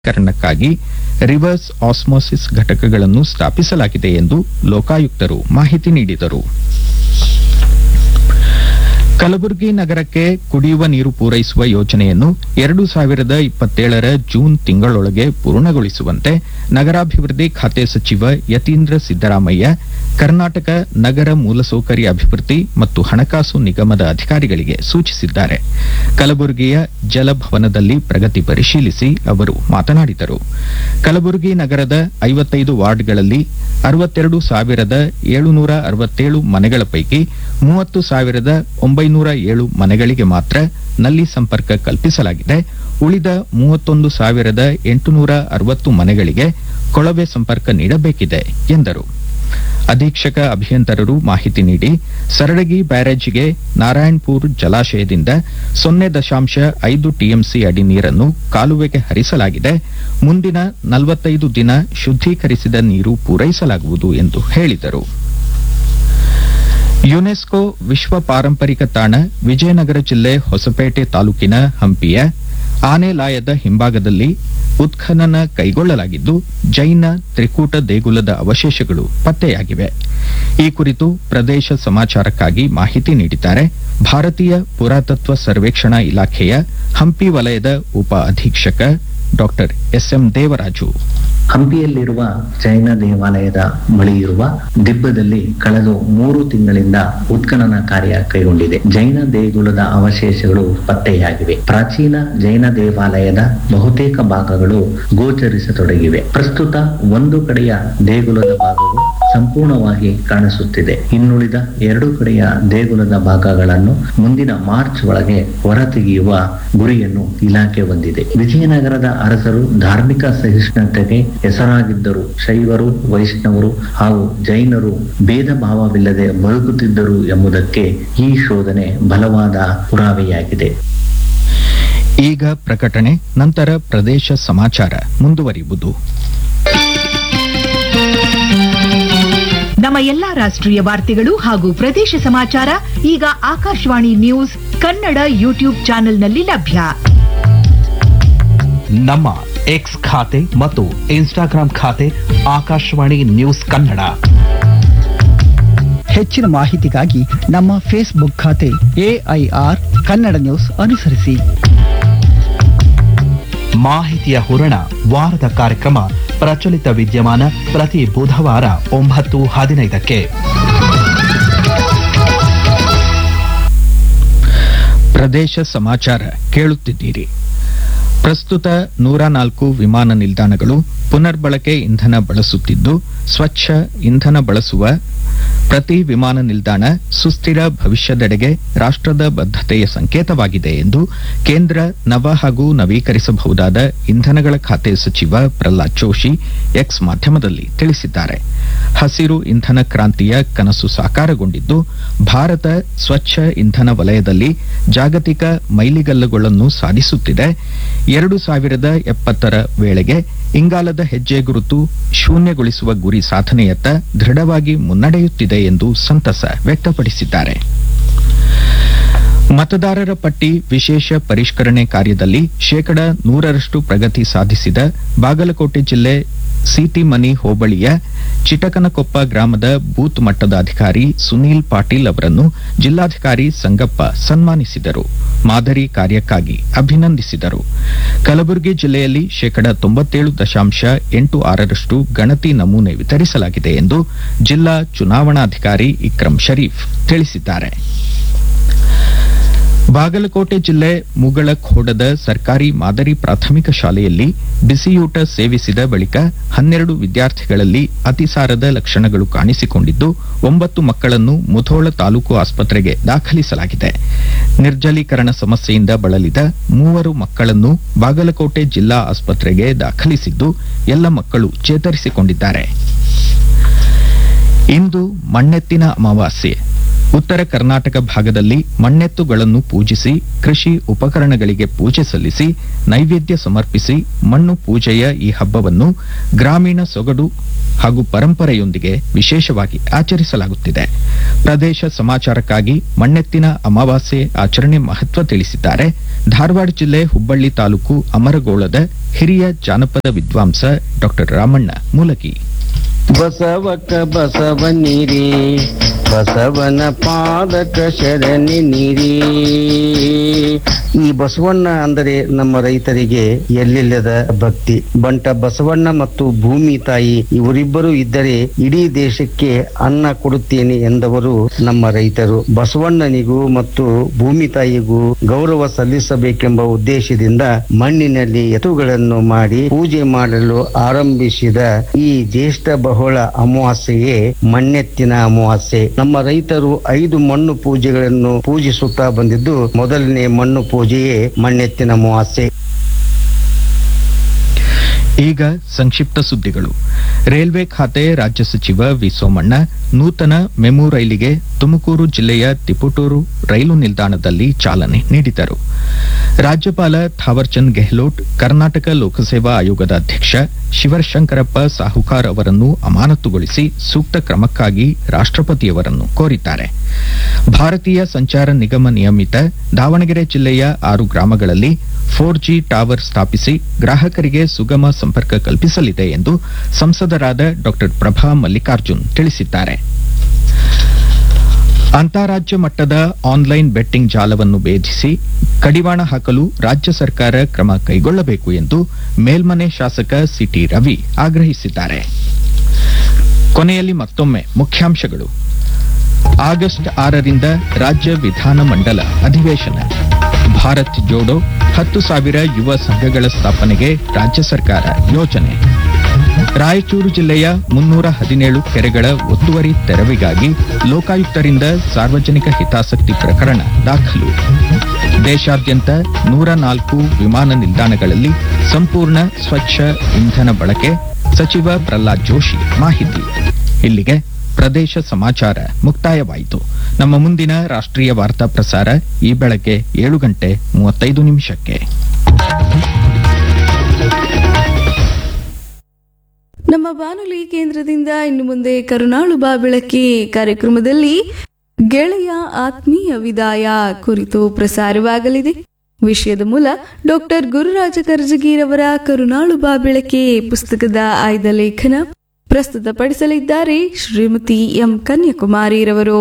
ಕರಣಕ್ಕಾಗಿ reverse osmosis ಘಟಕಗಳನ್ನು ಸ್ಥಾಪಿಸಲಾಗಿದೆ ಎಂದು ಲೋಕಾಯುಕ್ತರು ಮಾಹಿತಿ ನೀಡಿದರು ಕಲಬುರಗಿ ನಗರಕ್ಕೆ ಕುಡಿಯುವ ನೀರು ಪೂರೈಸುವ ಯೋಜನೆಯನ್ನು ಎರಡು ಸಾವಿರದ ಇಪ್ಪತ್ತೇಳರ ಜೂನ್ ತಿಂಗಳೊಳಗೆ ಪೂರ್ಣಗೊಳಿಸುವಂತೆ ನಗರಾಭಿವೃದ್ಧಿ ಖಾತೆ ಸಚಿವ ಯತೀಂದ್ರ ಸಿದ್ದರಾಮಯ್ಯ ಕರ್ನಾಟಕ ನಗರ ಮೂಲಸೌಕರ್ಯ ಅಭಿವೃದ್ಧಿ ಮತ್ತು ಹಣಕಾಸು ನಿಗಮದ ಅಧಿಕಾರಿಗಳಿಗೆ ಸೂಚಿಸಿದ್ದಾರೆ ಕಲಬುರಗಿಯ ಜಲಭವನದಲ್ಲಿ ಪ್ರಗತಿ ಪರಿಶೀಲಿಸಿ ಅವರು ಮಾತನಾಡಿದರು ಕಲಬುರಗಿ ನಗರದ ಐವತ್ತೈದು ವಾರ್ಡ್ಗಳಲ್ಲಿ ಅರವತ್ತೆರಡು ಸಾವಿರದ ಏಳುನೂರ ಅರವತ್ತೇಳು ಮನೆಗಳ ಪೈಕಿ ಮೂವತ್ತು ಸಾವಿರದ ಒಂಬೈನೂರ ಏಳು ಮನೆಗಳಿಗೆ ಮಾತ್ರ ನಲ್ಲಿ ಸಂಪರ್ಕ ಕಲ್ಪಿಸಲಾಗಿದೆ ಉಳಿದ ಮೂವತ್ತೊಂದು ಸಾವಿರದ ಎಂಟುನೂರ ಅರವತ್ತು ಮನೆಗಳಿಗೆ ಕೊಳವೆ ಸಂಪರ್ಕ ನೀಡಬೇಕಿದೆ ಎಂದರು ಅಧೀಕ್ಷಕ ಅಭಿಯಂತರರು ಮಾಹಿತಿ ನೀಡಿ ಸರಳಗಿ ಬ್ಯಾರೇಜಿಗೆ ನಾರಾಯಣಪುರ ಜಲಾಶಯದಿಂದ ಸೊನ್ನೆ ದಶಾಂಶ ಐದು ಟಿಎಂಸಿ ಅಡಿ ನೀರನ್ನು ಕಾಲುವೆಗೆ ಹರಿಸಲಾಗಿದೆ ಮುಂದಿನ ನಲವತ್ತೈದು ದಿನ ಶುದ್ದೀಕರಿಸಿದ ನೀರು ಪೂರೈಸಲಾಗುವುದು ಎಂದು ಹೇಳಿದರು ಯುನೆಸ್ಕೋ ವಿಶ್ವ ಪಾರಂಪರಿಕ ತಾಣ ವಿಜಯನಗರ ಜಿಲ್ಲೆ ಹೊಸಪೇಟೆ ತಾಲೂಕಿನ ಹಂಪಿಯ ಆನೆಲಾಯದ ಹಿಂಭಾಗದಲ್ಲಿ ಉತ್ಖನನ ಕೈಗೊಳ್ಳಲಾಗಿದ್ದು ಜೈನ ತ್ರಿಕೂಟ ದೇಗುಲದ ಅವಶೇಷಗಳು ಪತ್ತೆಯಾಗಿವೆ ಈ ಕುರಿತು ಪ್ರದೇಶ ಸಮಾಚಾರಕ್ಕಾಗಿ ಮಾಹಿತಿ ನೀಡಿದ್ದಾರೆ ಭಾರತೀಯ ಪುರಾತತ್ವ ಸರ್ವೇಕ್ಷಣಾ ಇಲಾಖೆಯ ಹಂಪಿ ವಲಯದ ಉಪ ಅಧೀಕ್ಷಕ ಡಾಕ್ಟರ್ ಎಸ್ಎಂ ದೇವರಾಜು ಹಂಪಿಯಲ್ಲಿರುವ ಜೈನ ದೇವಾಲಯದ ಬಳಿ ಇರುವ ದಿಬ್ಬದಲ್ಲಿ ಕಳೆದ ಮೂರು ತಿಂಗಳಿಂದ ಉತ್ಖನನ ಕಾರ್ಯ ಕೈಗೊಂಡಿದೆ ಜೈನ ದೇಗುಲದ ಅವಶೇಷಗಳು ಪತ್ತೆಯಾಗಿವೆ ಪ್ರಾಚೀನ ಜೈನ ದೇವಾಲಯದ ಬಹುತೇಕ ಭಾಗಗಳು ಗೋಚರಿಸತೊಡಗಿವೆ ಪ್ರಸ್ತುತ ಒಂದು ಕಡೆಯ ದೇಗುಲದ ಭಾಗವು ಸಂಪೂರ್ಣವಾಗಿ ಕಾಣಿಸುತ್ತಿದೆ ಇನ್ನುಳಿದ ಎರಡು ಕಡೆಯ ದೇಗುಲದ ಭಾಗಗಳನ್ನು ಮುಂದಿನ ಮಾರ್ಚ್ ಒಳಗೆ ಹೊರತೆಗೆಯುವ ಗುರಿಯನ್ನು ಇಲಾಖೆ ಹೊಂದಿದೆ ವಿಜಯನಗರದ ಅರಸರು ಧಾರ್ಮಿಕ ಸಹಿಷ್ಣುತೆಗೆ ಹೆಸರಾಗಿದ್ದರು ಶೈವರು ವೈಷ್ಣವರು ಹಾಗೂ ಜೈನರು ಭೇದ ಭಾವವಿಲ್ಲದೆ ಬದುಕುತ್ತಿದ್ದರು ಎಂಬುದಕ್ಕೆ ಈ ಶೋಧನೆ ಬಲವಾದ ಪುರಾವೆಯಾಗಿದೆ ಈಗ ಪ್ರಕಟಣೆ ನಂತರ ಪ್ರದೇಶ ಸಮಾಚಾರ ಮುಂದುವರಿಯುವುದು ನಮ್ಮ ಎಲ್ಲಾ ರಾಷ್ಟ್ರೀಯ ವಾರ್ತೆಗಳು ಹಾಗೂ ಪ್ರದೇಶ ಸಮಾಚಾರ ಈಗ ಆಕಾಶವಾಣಿ ನ್ಯೂಸ್ ಕನ್ನಡ ಯೂಟ್ಯೂಬ್ ಚಾನೆಲ್ನಲ್ಲಿ ಲಭ್ಯ ನಮ್ಮ ಎಕ್ಸ್ ಖಾತೆ ಮತ್ತು ಇನ್ಸ್ಟಾಗ್ರಾಂ ಖಾತೆ ಆಕಾಶವಾಣಿ ನ್ಯೂಸ್ ಕನ್ನಡ ಹೆಚ್ಚಿನ ಮಾಹಿತಿಗಾಗಿ ನಮ್ಮ ಫೇಸ್ಬುಕ್ ಖಾತೆ ಎಐಆರ್ ಕನ್ನಡ ನ್ಯೂಸ್ ಅನುಸರಿಸಿ ಮಾಹಿತಿಯ ಹೂರಣ ವಾರದ ಕಾರ್ಯಕ್ರಮ ಪ್ರಚಲಿತ ವಿದ್ಯಮಾನ ಪ್ರತಿ ಬುಧವಾರ ಒಂಬತ್ತು ಹದಿನೈದಕ್ಕೆ ಪ್ರದೇಶ ಸಮಾಚಾರ ಕೇಳುತ್ತಿದ್ದೀರಿ ಪ್ರಸ್ತುತ ನೂರ ನಾಲ್ಕು ವಿಮಾನ ನಿಲ್ದಾಣಗಳು ಪುನರ್ಬಳಕೆ ಇಂಧನ ಬಳಸುತ್ತಿದ್ದು ಸ್ವಚ್ಛ ಇಂಧನ ಬಳಸುವ ಪ್ರತಿ ವಿಮಾನ ನಿಲ್ದಾಣ ಸುಸ್ಥಿರ ಭವಿಷ್ಯದೆಡೆಗೆ ರಾಷ್ಟ್ರದ ಬದ್ಧತೆಯ ಸಂಕೇತವಾಗಿದೆ ಎಂದು ಕೇಂದ್ರ ನವ ಹಾಗೂ ನವೀಕರಿಸಬಹುದಾದ ಇಂಧನಗಳ ಖಾತೆ ಸಚಿವ ಪ್ರಹ್ಲಾದ್ ಜೋಶಿ ಎಕ್ಸ್ ಮಾಧ್ಯಮದಲ್ಲಿ ತಿಳಿಸಿದ್ದಾರೆ ಹಸಿರು ಇಂಧನ ಕ್ರಾಂತಿಯ ಕನಸು ಸಾಕಾರಗೊಂಡಿದ್ದು ಭಾರತ ಸ್ವಚ್ಛ ಇಂಧನ ವಲಯದಲ್ಲಿ ಜಾಗತಿಕ ಮೈಲಿಗಲ್ಲುಗಳನ್ನು ಸಾಧಿಸುತ್ತಿದೆ ಎರಡು ಸಾವಿರದ ಎಪ್ಪತ್ತರ ವೇಳೆಗೆ ಇಂಗಾಲದ ಹೆಜ್ಜೆ ಗುರುತು ಶೂನ್ಯಗೊಳಿಸುವ ಗುರಿ ಸಾಧನೆಯತ್ತ ದೃಢವಾಗಿ ಮುನ್ನಡೆಯುತ್ತಿದೆ ಎಂದು ಸಂತಸ ವ್ಯಕ್ತಪಡಿಸಿದ್ದಾರೆ ಮತದಾರರ ಪಟ್ಟಿ ವಿಶೇಷ ಪರಿಷ್ಕರಣೆ ಕಾರ್ಯದಲ್ಲಿ ಶೇಕಡ ನೂರರಷ್ಟು ಪ್ರಗತಿ ಸಾಧಿಸಿದ ಬಾಗಲಕೋಟೆ ಜಿಲ್ಲೆ ಸಿಟಿಮನಿ ಹೋಬಳಿಯ ಚಿಟಕನಕೊಪ್ಪ ಗ್ರಾಮದ ಬೂತ್ ಮಟ್ಟದ ಅಧಿಕಾರಿ ಸುನೀಲ್ ಪಾಟೀಲ್ ಅವರನ್ನು ಜಿಲ್ಲಾಧಿಕಾರಿ ಸಂಗಪ್ಪ ಸನ್ಮಾನಿಸಿದರು ಮಾದರಿ ಕಾರ್ಯಕ್ಕಾಗಿ ಅಭಿನಂದಿಸಿದರು ಕಲಬುರಗಿ ಜಿಲ್ಲೆಯಲ್ಲಿ ಶೇಕಡ ತೊಂಬತ್ತೇಳು ದಶಾಂಶ ಎಂಟು ಆರರಷ್ಟು ಗಣತಿ ನಮೂನೆ ವಿತರಿಸಲಾಗಿದೆ ಎಂದು ಜಿಲ್ಲಾ ಚುನಾವಣಾಧಿಕಾರಿ ಇಕ್ರಂ ಶರೀಫ್ ತಿಳಿಸಿದ್ದಾರೆ ಬಾಗಲಕೋಟೆ ಜಿಲ್ಲೆ ಮುಗಳಖೋಡದ ಸರ್ಕಾರಿ ಮಾದರಿ ಪ್ರಾಥಮಿಕ ಶಾಲೆಯಲ್ಲಿ ಬಿಸಿಯೂಟ ಸೇವಿಸಿದ ಬಳಿಕ ಹನ್ನೆರಡು ವಿದ್ಯಾರ್ಥಿಗಳಲ್ಲಿ ಅತಿಸಾರದ ಲಕ್ಷಣಗಳು ಕಾಣಿಸಿಕೊಂಡಿದ್ದು ಒಂಬತ್ತು ಮಕ್ಕಳನ್ನು ಮುಧೋಳ ತಾಲೂಕು ಆಸ್ಪತ್ರೆಗೆ ದಾಖಲಿಸಲಾಗಿದೆ ನಿರ್ಜಲೀಕರಣ ಸಮಸ್ಯೆಯಿಂದ ಬಳಲಿದ ಮೂವರು ಮಕ್ಕಳನ್ನು ಬಾಗಲಕೋಟೆ ಜಿಲ್ಲಾ ಆಸ್ಪತ್ರೆಗೆ ದಾಖಲಿಸಿದ್ದು ಎಲ್ಲ ಮಕ್ಕಳು ಚೇತರಿಸಿಕೊಂಡಿದ್ದಾರೆ ಇಂದು ಮಣ್ಣೆತ್ತಿನ ಅಮಾವಾಸ್ಯೆ ಉತ್ತರ ಕರ್ನಾಟಕ ಭಾಗದಲ್ಲಿ ಮಣ್ಣೆತ್ತುಗಳನ್ನು ಪೂಜಿಸಿ ಕೃಷಿ ಉಪಕರಣಗಳಿಗೆ ಪೂಜೆ ಸಲ್ಲಿಸಿ ನೈವೇದ್ಯ ಸಮರ್ಪಿಸಿ ಮಣ್ಣು ಪೂಜೆಯ ಈ ಹಬ್ಬವನ್ನು ಗ್ರಾಮೀಣ ಸೊಗಡು ಹಾಗೂ ಪರಂಪರೆಯೊಂದಿಗೆ ವಿಶೇಷವಾಗಿ ಆಚರಿಸಲಾಗುತ್ತಿದೆ ಪ್ರದೇಶ ಸಮಾಚಾರಕ್ಕಾಗಿ ಮಣ್ಣೆತ್ತಿನ ಅಮಾವಾಸ್ಯೆ ಆಚರಣೆ ಮಹತ್ವ ತಿಳಿಸಿದ್ದಾರೆ ಧಾರವಾಡ ಜಿಲ್ಲೆ ಹುಬ್ಬಳ್ಳಿ ತಾಲೂಕು ಅಮರಗೋಳದ ಹಿರಿಯ ಜಾನಪದ ವಿದ್ವಾಂಸ ಡಾಕ್ಟರ್ ರಾಮಣ್ಣ ಮೂಲಗಿ ಬಸವಕ ಬಸವನಿರಿ ಬಸವನ ಪಾದಕ ಶರಣಿ ಈ ಬಸವಣ್ಣ ಅಂದರೆ ನಮ್ಮ ರೈತರಿಗೆ ಎಲ್ಲಿಲ್ಲದ ಭಕ್ತಿ ಬಂಟ ಬಸವಣ್ಣ ಮತ್ತು ಭೂಮಿ ತಾಯಿ ಇವರಿಬ್ಬರು ಇದ್ದರೆ ಇಡೀ ದೇಶಕ್ಕೆ ಅನ್ನ ಕೊಡುತ್ತೇನೆ ಎಂದವರು ನಮ್ಮ ರೈತರು ಬಸವಣ್ಣನಿಗೂ ಮತ್ತು ಭೂಮಿ ತಾಯಿಗೂ ಗೌರವ ಸಲ್ಲಿಸಬೇಕೆಂಬ ಉದ್ದೇಶದಿಂದ ಮಣ್ಣಿನಲ್ಲಿ ಎತ್ತುಗಳನ್ನು ಮಾಡಿ ಪೂಜೆ ಮಾಡಲು ಆರಂಭಿಸಿದ ಈ ಜ್ಯೇಷ್ಠ ಬಹುಳ ಅಮಾವಾಸ್ಯೆಯೇ ಮಣ್ಣೆತ್ತಿನ ಅಮಾವಾಸ್ಯೆ ನಮ್ಮ ರೈತರು ಐದು ಮಣ್ಣು ಪೂಜೆಗಳನ್ನು ಪೂಜಿಸುತ್ತಾ ಬಂದಿದ್ದು ಮೊದಲನೇ ಮಣ್ಣು ಪೂಜೆಯೇ ಮಣ್ಣೆತ್ತಿನ ಅಮಾವಾಸ್ಯೆ ಈಗ ಸಂಕ್ಷಿಪ್ತ ಸುದ್ದಿಗಳು ರೈಲ್ವೆ ಖಾತೆ ರಾಜ್ಯ ಸಚಿವ ವಿ ಸೋಮಣ್ಣ ನೂತನ ಮೆಮು ರೈಲಿಗೆ ತುಮಕೂರು ಜಿಲ್ಲೆಯ ತಿಪಟೂರು ರೈಲು ನಿಲ್ದಾಣದಲ್ಲಿ ಚಾಲನೆ ನೀಡಿದರು ರಾಜ್ಯಪಾಲ ಥಾವರ್ಚಂದ್ ಗೆಹ್ಲೋಟ್ ಕರ್ನಾಟಕ ಲೋಕಸೇವಾ ಆಯೋಗದ ಅಧ್ಯಕ್ಷ ಶಿವಶಂಕರಪ್ಪ ಸಾಹುಕಾರ್ ಅವರನ್ನು ಅಮಾನತುಗೊಳಿಸಿ ಸೂಕ್ತ ಕ್ರಮಕ್ಕಾಗಿ ರಾಷ್ಟ್ರಪತಿಯವರನ್ನು ಕೋರಿದ್ದಾರೆ ಭಾರತೀಯ ಸಂಚಾರ ನಿಗಮ ನಿಯಮಿತ ದಾವಣಗೆರೆ ಜಿಲ್ಲೆಯ ಆರು ಗ್ರಾಮಗಳಲ್ಲಿ ಫೋರ್ ಜಿ ಟವರ್ ಸ್ಥಾಪಿಸಿ ಗ್ರಾಹಕರಿಗೆ ಸುಗಮ ಸಂಪರ್ಕ ಕಲ್ಪಿಸಲಿದೆ ಎಂದು ಸಂಸದರಾದ ಡಾಕ್ಟರ್ ಪ್ರಭಾ ಮಲ್ಲಿಕಾರ್ಜುನ್ ತಿಳಿಸಿದ್ದಾರೆ ಅಂತಾರಾಜ್ಯ ಮಟ್ಟದ ಆನ್ಲೈನ್ ಬೆಟ್ಟಿಂಗ್ ಜಾಲವನ್ನು ಭೇದಿಸಿ ಕಡಿವಾಣ ಹಾಕಲು ರಾಜ್ಯ ಸರ್ಕಾರ ಕ್ರಮ ಕೈಗೊಳ್ಳಬೇಕು ಎಂದು ಮೇಲ್ಮನೆ ಶಾಸಕ ಸಿಟಿ ರವಿ ಆಗ್ರಹಿಸಿದ್ದಾರೆ ಕೊನೆಯಲ್ಲಿ ಮತ್ತೊಮ್ಮೆ ಮುಖ್ಯಾಂಶಗಳು ಆಗಸ್ಟ್ ಆರರಿಂದ ರಾಜ್ಯ ವಿಧಾನಮಂಡಲ ಅಧಿವೇಶನ ಭಾರತ್ ಜೋಡೋ ಹತ್ತು ಸಾವಿರ ಯುವ ಸಂಘಗಳ ಸ್ಥಾಪನೆಗೆ ರಾಜ್ಯ ಸರ್ಕಾರ ಯೋಜನೆ ರಾಯಚೂರು ಜಿಲ್ಲೆಯ ಮುನ್ನೂರ ಹದಿನೇಳು ಕೆರೆಗಳ ಒತ್ತುವರಿ ತೆರವಿಗಾಗಿ ಲೋಕಾಯುಕ್ತರಿಂದ ಸಾರ್ವಜನಿಕ ಹಿತಾಸಕ್ತಿ ಪ್ರಕರಣ ದಾಖಲು ದೇಶಾದ್ಯಂತ ನೂರ ನಾಲ್ಕು ವಿಮಾನ ನಿಲ್ದಾಣಗಳಲ್ಲಿ ಸಂಪೂರ್ಣ ಸ್ವಚ್ಛ ಇಂಧನ ಬಳಕೆ ಸಚಿವ ಪ್ರಹ್ಲಾದ್ ಜೋಶಿ ಮಾಹಿತಿ ಇಲ್ಲಿಗೆ ಪ್ರದೇಶ ಸಮಾಚಾರ ಮುಕ್ತಾಯವಾಯಿತು ನಮ್ಮ ಮುಂದಿನ ರಾಷ್ಟ್ರೀಯ ವಾರ್ತಾ ಪ್ರಸಾರ ಈ ಬೆಳಗ್ಗೆ ಏಳು ಗಂಟೆ ಮೂವತ್ತೈದು ನಿಮಿಷಕ್ಕೆ ನಮ್ಮ ಬಾನುಲಿ ಕೇಂದ್ರದಿಂದ ಇನ್ನು ಮುಂದೆ ಕರುನಾಳು ಬಾ ಬೆಳಕಿ ಕಾರ್ಯಕ್ರಮದಲ್ಲಿ ಗೆಳೆಯ ಆತ್ಮೀಯ ವಿದಾಯ ಕುರಿತು ಪ್ರಸಾರವಾಗಲಿದೆ ವಿಷಯದ ಮೂಲ ಡಾಕ್ಟರ್ ಗುರುರಾಜ ಕರ್ಜಗಿರವರ ಕರುನಾಳು ಬಾ ಬೆಳಕೆ ಪುಸ್ತಕದ ಆಯ್ದ ಲೇಖನ ಪ್ರಸ್ತುತಪಡಿಸಲಿದ್ದಾರೆ ಶ್ರೀಮತಿ ಎಂ ಕನ್ಯಾಕುಮಾರಿರವರು